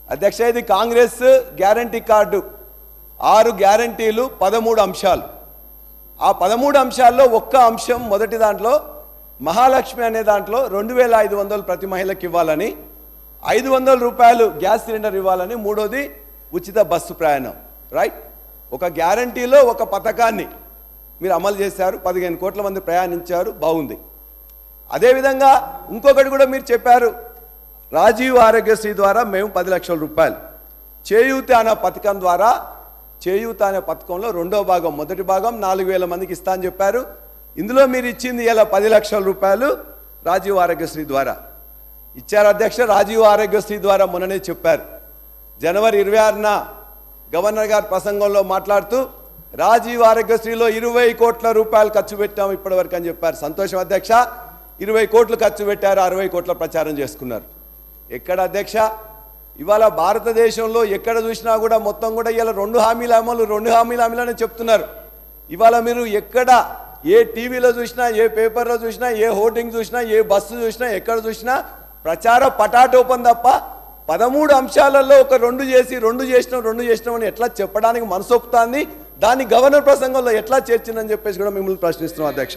అధ్యక్ష ఇది Congress guarantee card ఆరు గ్యారంటీలు పదమూడు అంశాలు ఆ పదమూడు అంశాల్లో ఒక్క అంశం మొదటి దాంట్లో మహాలక్ష్మి అనే దాంట్లో రెండు వేల ఐదు వందలు ప్రతి మహిళకి ఇవ్వాలని ఐదు వందల రూపాయలు గ్యాస్ సిలిండర్ ఇవ్వాలని మూడోది ఉచిత బస్సు ప్రయాణం రైట్ ఒక గ్యారంటీలో ఒక పథకాన్ని మీరు అమలు చేశారు పదిహేను కోట్ల మంది ప్రయాణించారు బాగుంది అదేవిధంగా ఇంకొకటి కూడా మీరు చెప్పారు రాజీవ్ ఆరోగ్యశ్రీ ద్వారా మేము పది లక్షల రూపాయలు చేయూత అనే పథకం ద్వారా చేయూత అనే పథకంలో రెండో భాగం మొదటి భాగం నాలుగు వేల మందికి ఇస్తా అని చెప్పారు ఇందులో మీరు ఇచ్చింది ఇలా పది లక్షల రూపాయలు రాజీవ్ ఆరోగ్యశ్రీ ద్వారా ఇచ్చారు అధ్యక్ష రాజీవ్ ఆరోగ్యశ్రీ ద్వారా మొన్ననే చెప్పారు జనవరి ఇరవై ఆరున గవర్నర్ గారి ప్రసంగంలో మాట్లాడుతూ రాజీవ్ ఆరోగ్యశ్రీలో ఇరవై కోట్ల రూపాయలు ఖర్చు పెట్టాము ఇప్పటివరకు అని చెప్పారు సంతోషం అధ్యక్ష ఇరవై కోట్లు ఖర్చు పెట్టారు అరవై కోట్ల ప్రచారం చేసుకున్నారు ఎక్కడ అధ్యక్ష ఇవాళ భారతదేశంలో ఎక్కడ చూసినా కూడా మొత్తం కూడా ఇవాళ రెండు హామీల అమలు రెండు హామీల అమలు చెప్తున్నారు ఇవాళ మీరు ఎక్కడ ఏ టీవీలో చూసినా ఏ పేపర్లో చూసినా ఏ హోర్డింగ్ చూసినా ఏ బస్సు చూసినా ఎక్కడ చూసినా ప్రచార పటాటోపం తప్ప పదమూడు అంశాలలో ఒక రెండు చేసి రెండు చేసినాం రెండు చేసినాం అని ఎట్లా చెప్పడానికి మనసొప్పుతాంది దాన్ని గవర్నర్ ప్రసంగంలో ఎట్లా చేర్చిందని చెప్పేసి కూడా మిమ్మల్ని ప్రశ్నిస్తున్నాం అధ్యక్ష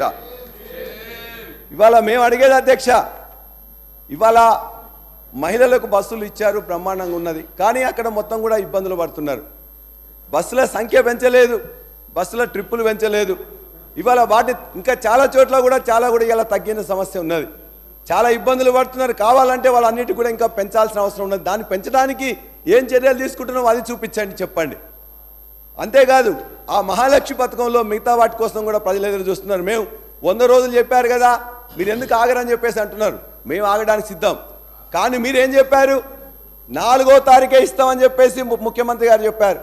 ఇవాళ మేము అడిగేది అధ్యక్ష ఇవాళ మహిళలకు బస్సులు ఇచ్చారు బ్రహ్మాండంగా ఉన్నది కానీ అక్కడ మొత్తం కూడా ఇబ్బందులు పడుతున్నారు బస్సుల సంఖ్య పెంచలేదు బస్సుల ట్రిప్పులు పెంచలేదు ఇవాళ వాటి ఇంకా చాలా చోట్ల కూడా చాలా కూడా ఇలా తగ్గిన సమస్య ఉన్నది చాలా ఇబ్బందులు పడుతున్నారు కావాలంటే వాళ్ళన్నిటి కూడా ఇంకా పెంచాల్సిన అవసరం ఉన్నది దాన్ని పెంచడానికి ఏం చర్యలు తీసుకుంటున్నామో అది చూపించండి చెప్పండి అంతేకాదు ఆ మహాలక్ష్మి పథకంలో మిగతా వాటి కోసం కూడా ప్రజలు ఎదురు చూస్తున్నారు మేము వంద రోజులు చెప్పారు కదా మీరు ఎందుకు ఆగరని చెప్పేసి అంటున్నారు మేము ఆగడానికి సిద్ధం కానీ మీరేం చెప్పారు నాలుగో తారీఖే ఇస్తామని చెప్పేసి ము- ముఖ్యమంత్రి గారు చెప్పారు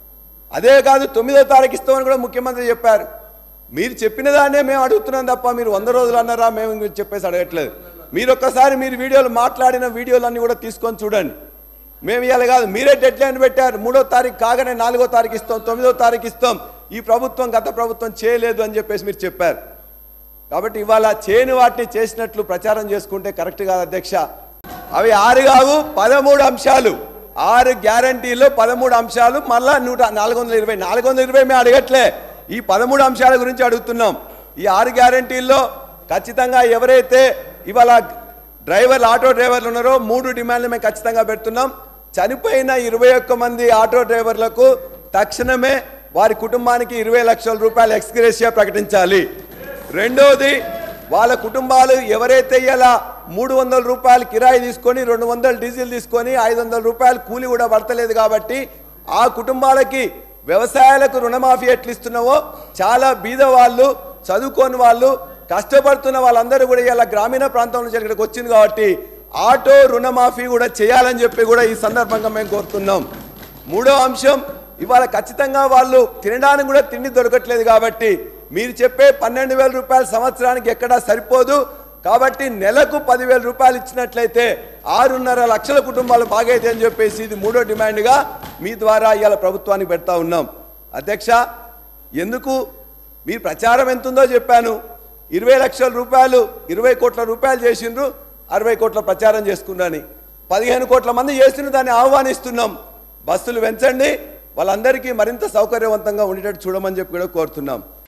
అదే కాదు తొమ్మిదో తారీఖు ఇస్తామని కూడా ముఖ్యమంత్రి చెప్పారు మీరు చెప్పిన దాన్నే మేము అడుగుతున్నాం తప్ప మీరు వంద రోజులు అన్నారా మేము మీరు చెప్పేసి అడగట్లేదు మీరు ఒక్కసారి మీరు వీడియోలు మాట్లాడిన వీడియోలన్నీ కూడా తీసుకొని చూడండి మేము ఇవాళ కాదు మీరే డెడ్ లైన్ పెట్టారు మూడో తారీఖు కాగానే నాలుగో తారీఖు ఇస్తాం తొమ్మిదో తారీఖు ఇస్తాం ఈ ప్రభుత్వం గత ప్రభుత్వం చేయలేదు అని చెప్పేసి మీరు చెప్పారు కాబట్టి ఇవాళ చేయని వాటిని చేసినట్లు ప్రచారం చేసుకుంటే కరెక్ట్ కాదు అధ్యక్ష అవి ఆరు కావు పదమూడు అంశాలు ఆరు గ్యారంటీలో పదమూడు అంశాలు మళ్ళా నూట నాలుగు వందల ఇరవై నాలుగు వందల ఇరవై మేము అడగట్లే ఈ పదమూడు అంశాల గురించి అడుగుతున్నాం ఈ ఆరు గ్యారంటీల్లో ఖచ్చితంగా ఎవరైతే ఇవాళ డ్రైవర్లు ఆటో డ్రైవర్లు ఉన్నారో మూడు డిమాండ్లు మేము ఖచ్చితంగా పెడుతున్నాం చనిపోయిన ఇరవై ఒక్క మంది ఆటో డ్రైవర్లకు తక్షణమే వారి కుటుంబానికి ఇరవై లక్షల రూపాయల ఎక్స్గ్రేషియా ప్రకటించాలి రెండోది వాళ్ళ కుటుంబాలు ఎవరైతే ఇలా మూడు వందల రూపాయలు కిరాయి తీసుకొని రెండు వందలు డీజిల్ తీసుకొని ఐదు వందల రూపాయలు కూలి కూడా పడతలేదు కాబట్టి ఆ కుటుంబాలకి వ్యవసాయాలకు రుణమాఫీ ఎట్లు ఇస్తున్నావో చాలా బీద వాళ్ళు చదువుకోని వాళ్ళు కష్టపడుతున్న వాళ్ళందరూ కూడా ఇలా గ్రామీణ ప్రాంతం నుంచి ఇక్కడికి వచ్చింది కాబట్టి ఆటో రుణమాఫీ కూడా చేయాలని చెప్పి కూడా ఈ సందర్భంగా మేము కోరుతున్నాం మూడో అంశం ఇవాళ ఖచ్చితంగా వాళ్ళు తినడానికి కూడా తిండి దొరకట్లేదు కాబట్టి మీరు చెప్పే పన్నెండు వేల రూపాయల సంవత్సరానికి ఎక్కడా సరిపోదు కాబట్టి నెలకు పదివేల రూపాయలు ఇచ్చినట్లయితే ఆరున్నర లక్షల కుటుంబాలు బాగైతే అని చెప్పేసి ఇది మూడో డిమాండ్గా మీ ద్వారా ఇవాళ ప్రభుత్వానికి పెడతా ఉన్నాం అధ్యక్ష ఎందుకు మీ ప్రచారం ఎంతుందో చెప్పాను ఇరవై లక్షల రూపాయలు ఇరవై కోట్ల రూపాయలు చేసిండ్రు అరవై కోట్ల ప్రచారం చేసుకున్నాని పదిహేను కోట్ల మంది చేసిన దాన్ని ఆహ్వానిస్తున్నాం బస్సులు పెంచండి వాళ్ళందరికీ మరింత సౌకర్యవంతంగా ఉండేటట్టు చూడమని చెప్పి కూడా కోరుతున్నాం